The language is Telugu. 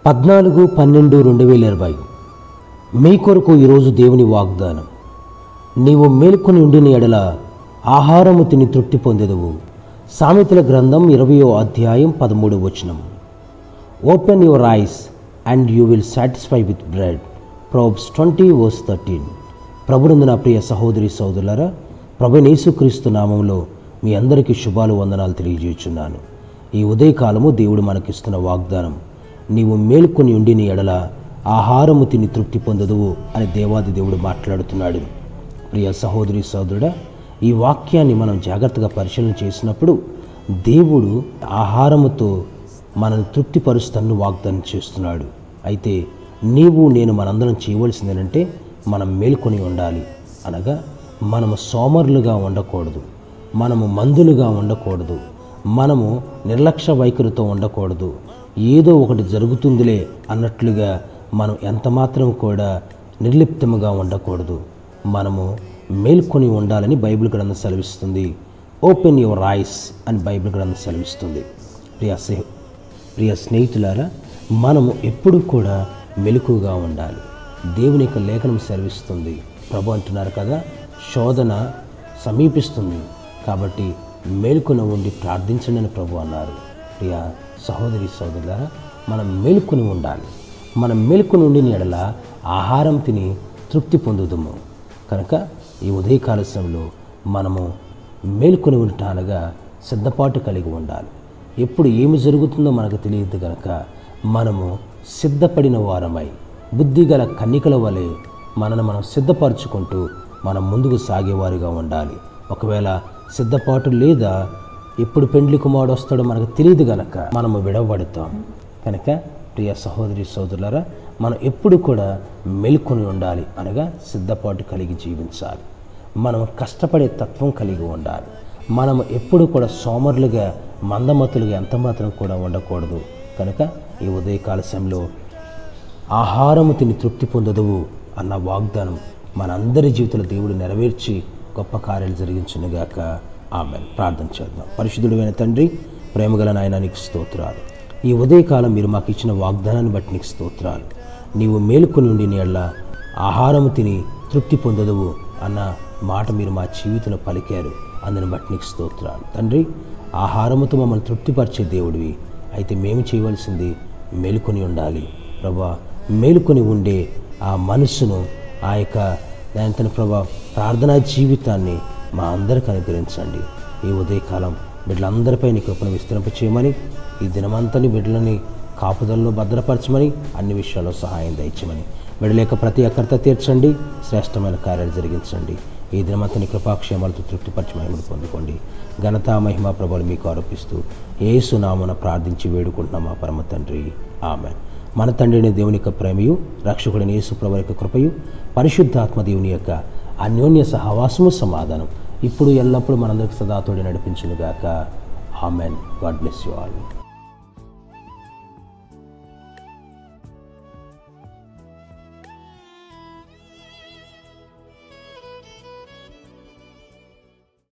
పద్నాలుగు పన్నెండు రెండు వేల ఇరవై మీ కొరకు ఈరోజు దేవుని వాగ్దానం నీవు మేలుకొని ఉండిన ఎడల ఆహారము తిని తృప్తి పొందెదవు సామెతల గ్రంథం ఇరవయో అధ్యాయం పదమూడు వచనం open your eyes and you will satisfy with bread Proverbs twenty verse thirteen ప్రభునందు నా ప్రియ సహోదరి సహోదరులారా ప్రభు యేసుక్రీస్తు నామంలో మీ అందరికీ శుభాలు వందనాలు తెలియజేస్తున్నాను ఈ ఉదయకాలము దేవుడు మనకిస్తున్న వాగ్దానం నీవు మేలుకొని ఉండిన ఎడల ఆహారము తిని తృప్తి పొందదువు అని దేవాది దేవుడు మాట్లాడుతున్నాడు ప్రియ సహోదరి సహోదరుడా ఈ వాక్యాన్ని మనం జాగ్రత్తగా పరిశీలన చేసినప్పుడు దేవుడు ఆహారముతో మనల్ని తృప్తిపరుస్తాను వాగ్దానం చేస్తున్నాడు అయితే నీవు నేను మనందరం చేయవలసిందేనంటే మనం మేల్కొని ఉండాలి అనగా మనము సోమరులుగా ఉండకూడదు మనము మందులుగా ఉండకూడదు మనము నిర్లక్ష్య వైఖరితో ఉండకూడదు ఏదో ఒకటి జరుగుతుందిలే అన్నట్లుగా మనం ఎంతమాత్రం కూడా నిర్లిప్తముగా ఉండకూడదు మనము మేల్కొని ఉండాలని బైబిల్ గ్రంథం సెలవిస్తుంది ఓపెన్ యువర్ ఐస్ అని బైబిల్ గ్రంథం సెలవిస్తుంది ప్రియ స్నేహ ప్రియ స్నేహితులారా మనము ఎప్పుడు కూడా మెలకుగా ఉండాలి దేవుని యొక్క లేఖనం సెలవిస్తుంది ప్రభు అంటున్నారు కదా శోధన సమీపిస్తుంది కాబట్టి మేలుకొని ఉండి ప్రార్థించండి అని ప్రభు అన్నారు ప్రియ సహోదరి సహోదరులారా మనం మేలుకొని ఉండాలి మనం మేలుకొని ఉండిన ఎడల ఆహారం తిని తృప్తి పొందుదుము కనుక ఈ ఉదయకాల సమయంలో మనము మేలుకొని ఉండటానగా సిద్ధపాటు కలిగి ఉండాలి ఎప్పుడు ఏమి జరుగుతుందో మనకు తెలియదు కనుక మనము సిద్ధపడిన వారమై బుద్ధిగల కన్నికల వలె మనను మనం సిద్ధపరచుకుంటూ మనం ముందుకు సాగేవారిగా ఉండాలి ఒకవేళ సిద్ధపాటు లేదా ఎప్పుడు పెండ్లి కుమారుడు వస్తాడో మనకు తెలియదు గనక మనము విడవబడతాం కనుక ప్రియ సహోదరి సోదరులరా మనం ఎప్పుడు కూడా మెలుకొని ఉండాలి అనగా సిద్ధపాటు కలిగి జీవించాలి మనం కష్టపడే తత్వం కలిగి ఉండాలి మనం ఎప్పుడు కూడా సోమరులుగా మందమతులుగా ఎంత మాత్రం కూడా ఉండకూడదు కనుక ఈ ఉదయకాల సమయంలో ఆహారము తిని తృప్తి పొందదువు అన్న వాగ్దానం మనందరి జీవితంలో దేవుడు నెరవేర్చి గొప్ప కార్యాలు జరిగించునుగాక ఆమె ప్రార్థన చేద్దాం పరిశుద్ధుడైన తండ్రి ప్రేమగల నాయన నీకు స్తోత్రాలు ఈ ఉదయకాలం మీరు మాకు ఇచ్చిన వాగ్దానాన్ని బట్టి నీకు స్తోత్రాలు నీవు మేలుకొని ఉండి నీళ్ళ ఆహారము తిని తృప్తి పొందదువు అన్న మాట మీరు మా జీవితంలో పలికారు అందుని బట్టి నీకు స్తోత్రాలు తండ్రి ఆహారముతో మమ్మల్ని తృప్తిపరిచే దేవుడివి అయితే మేము చేయవలసింది మేలుకొని ఉండాలి ప్రభా మేలుకొని ఉండే ఆ మనసును ఆ యొక్క దాని ప్రభా ప్రార్థనా జీవితాన్ని మా అందరికి అనుగ్రహించండి ఈ ఉదయకాలం బిడ్డలందరిపై నీ కృపను విస్తరింపచేయమని ఈ దినమంతని బిడ్డలని కాపుదలలో భద్రపరచమని అన్ని విషయాల్లో సహాయం దయచమని బిడ్డల యొక్క ప్రతి అక్కర్త తీర్చండి శ్రేష్టమైన కార్యాలు జరిగించండి ఈ దినమంతని కృపాక్షేమాలతో తృప్తిపరిచి మహిమను పొందుకోండి ఘనత మహిమ ప్రభలు మీకు ఆరోపిస్తూ ఏసునామన ప్రార్థించి వేడుకుంటున్నాం మా పరమ తండ్రి ఆమె మన తండ్రిని దేవుని యొక్క ప్రేమయు రక్షకుడిని యేసు ప్రభు యొక్క కృపయు పరిశుద్ధాత్మ దేవుని యొక్క అన్యోన్య సహవాసము సమాధానం ఇప్పుడు ఎల్లప్పుడూ మనందరికి సదాతోడి నడిపించునుగాక amen God bless you all